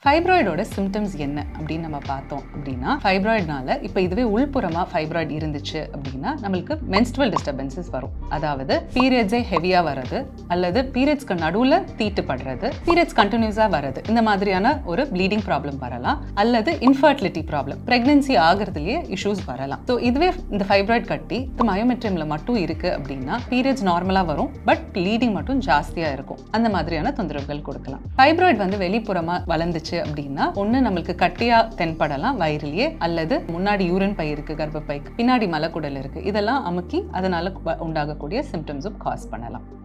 ஃபைப்ராய்டோட symptoms என்ன அப்படின்னு நம்ம பார்த்தோம் அப்படின்னா ஃபைப்ராய்ட்னால இப்போ இதுவே உள்புறமா ஃபைப்ராய்டு இருந்துச்சு அப்படின்னா நம்மளுக்கு மென்ஸ்ட்ரல் டிஸ்டர்பன்சஸ் வரும் அதாவது பீரியட்ஸே ஹெவியா வர்றது அல்லது பீரியட்ஸ்க்கு நடுவுல தீட்டுப்படுறது பீரியட்ஸ் கண்டினியூஸா வர்றது இந்த மாதிரியான ஒரு ப்ளீடிங் ப்ராப்ளம் வரலாம் அல்லது இன்ஃபர்டிலிட்டி ப்ராப்ளம் பிரெக்னன்சி ஆகிறதுலயே இஷ்யூஸ் வரலாம் ஸோ இதுவே இந்த ஃபைப்ராய்ட் கட்டி இது மயோமெட்ரியம்ல மட்டும் இருக்கு அப்படின்னா பீரியட்ஸ் நார்மலா வரும் பட் ப்ளீடிங் மட்டும் ஜாஸ்தியா இருக்கும் அந்த மாதிரியான தொந்தரவுகள் கொடுக்கலாம் ஃபைப்ராய்டு வந்து வெளிப்புறமா வளர்ந்துச்சு அப்படின்னா ஒண்ணு நம்மளுக்கு கட்டியா தென்படலாம் வயிறுலயே அல்லது முன்னாடி யூரின் பை இருக்கு கர்ப்பப்பைக்கு பின்னாடி மலக்குடல் இருக்கு இதெல்லாம் அமுக்கி அதனால உண்டாகக்கூடிய சிம்டம்ஸும் காஸ் பண்ணலாம்